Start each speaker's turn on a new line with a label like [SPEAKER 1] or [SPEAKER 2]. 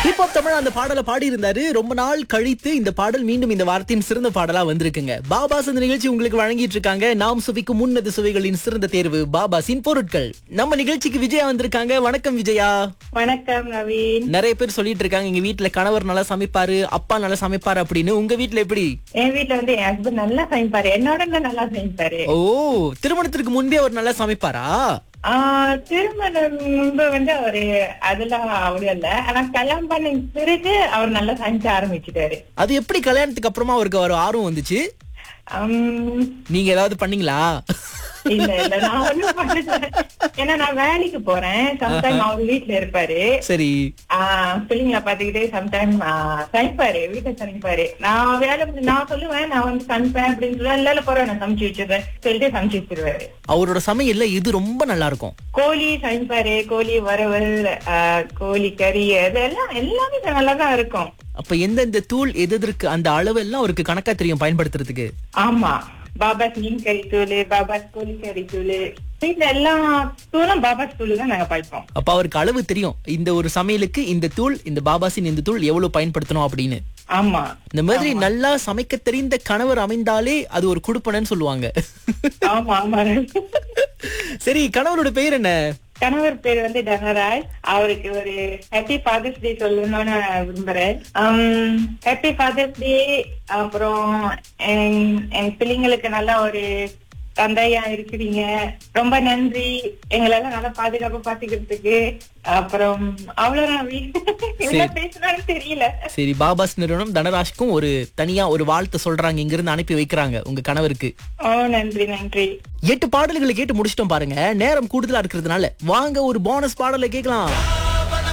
[SPEAKER 1] hip hop Tamil அந்த பாடலை பாடி இருந்தாரு ரொம்ப நாள் கழித்து இந்த பாடல் மீண்டும் இந்த வாரத்தின் சிறந்த பாடலா வந்திருக்குங்க பாபாஸ் இந்த நிகழ்ச்சி உங்களுக்கு வழங்கிட்டு இருக்காங்க நாம் சுவைக்கும் முன்னது சுவைகளின் சிறந்த தேர்வு பாபாஸின் பொருட்கள் நம்ம நிகழ்ச்சிக்கு விஜயா வந்திருக்காங்க வணக்கம் விஜயா
[SPEAKER 2] வணக்கம் நவீன்
[SPEAKER 1] நிறைய பேர் சொல்லிட்டு இருக்காங்க எங்க வீட்ல கணவர் நல்லா சமைப்பாரு அப்பா நல்லா சமைப்பாரு அப்படின்னு உங்க வீட்ல எப்படி
[SPEAKER 2] என் வீட்டுல வந்து என் ஹஸ்பண்ட் நல்லா சமைப்பாரு என்னோட இன்னும் நல்லா சமைப்பாரு
[SPEAKER 1] ஓ திருமணத்திற்கு முன்பே அவர் நல்லா சமைப்பாரா
[SPEAKER 2] ஆஹ் திருமணம் முன்பு வந்து அவரு அதெல்லாம் அவ்வளவு இல்ல ஆனா கல்யாணம் பண்ண பிறகு அவர் நல்லா சமைக்க ஆரம்பிச்சுட்டாரு
[SPEAKER 1] அது எப்படி கல்யாணத்துக்கு அப்புறமா அவருக்கு ஒரு ஆர்வம் வந்துச்சு
[SPEAKER 2] உம்,
[SPEAKER 1] நீங்க ஏதாவது பண்ணீங்களா
[SPEAKER 2] இல்ல இல்ல நான் ஒண்ணும் பண்ணல ஏன்னா நான் வேலைக்கு போறேன் சம்டைம் அவர் வீட்டுல இருப்பாரு
[SPEAKER 1] சரி
[SPEAKER 2] ஆஹ் பிள்ளைங்கள பாத்துக்கிட்டே சம்டைம் சமைப்பாரு வீட்டை சமைப்பாரு நான் வேலை முடிஞ்சு- நான் சொல்லுவேன் நான் வந்து சமைப்பேன் அப்படின்னு சொல்லி இல்ல இல்ல போறேன் நான் சமைச்சு வச்சிருவேன் சொல்லிட்டு சமைச்சு வச்சிருவாரு
[SPEAKER 1] அவரோட சமையல்ல இது ரொம்ப நல்லா இருக்கும்
[SPEAKER 2] கோழி சமைப்பாரு கோழி வறுவல் ஆஹ் கோழி கறி அதெல்லாம் எல்லாமே நல்லா தான் இருக்கும்
[SPEAKER 1] அப்ப எந்தெந்த தூள் எது எதற்கு அந்த அளவு எல்லாம் அவருக்கு கணக்கா தெரியும் பயன்படுத்துறதுக்கு
[SPEAKER 2] ஆமா பாபாஸ் மீன் கறி தூள் பாபாஸ் கோழி கறி தூள் வீட்டுல எல்லா தூளும் பாபாஸ் தூள் தான் நாங்க பழப்போம்
[SPEAKER 1] அப்ப அவருக்கு அளவு தெரியும் இந்த ஒரு சமையலுக்கு இந்த தூள் இந்த பாபாசின் இந்த தூள் எவ்வளவு பயன்படுத்தணும் அப்படின்னு
[SPEAKER 2] ஆமா
[SPEAKER 1] இந்த மாதிரி நல்லா சமைக்க தெரிந்த கணவர் அமைந்தாலே அது ஒரு குடுப்பனன்னு சொல்லுவாங்க
[SPEAKER 2] ஆமா ஆமா
[SPEAKER 1] சரி கணவரோட பெயர் என்ன
[SPEAKER 2] கணவர் பேர் வந்து தனராஜ் அவருக்கு ஒரு ஹாப்பி ஃபாதர்ஸ் டே சொல்லணும்னு நான் விரும்புறேன் ஹாப்பி ஃபாதர்ஸ் டே அப்புறம் என்- என் பிள்ளைங்களுக்கு நல்ல ஒரு தந்தையா இருக்கிறீங்க ரொம்ப நன்றி எங்களெல்லாம் நல்லா பாதுகாப்பா பாத்துக்கிறதுக்கு அப்புறம் அவ்வளவுதான் என்ன பேசணும்னு தெரியல
[SPEAKER 1] சரி பாபாஸ் நிறுவனம் தனராஜ்க்கும் ஒரு தனியா ஒரு வாழ்த்து சொல்றாங்க இங்க இருந்து அனுப்பி வைக்கிறாங்க உங்க கணவருக்கு
[SPEAKER 2] ஓ நன்றி நன்றி
[SPEAKER 1] எட்டு பாடல்களை கேட்டு முடிச்சிட்டோம் பாருங்க நேரம் கூடுதலா இருக்கிறதுனால வாங்க ஒரு போனஸ் பாடலை கேட்கலாம்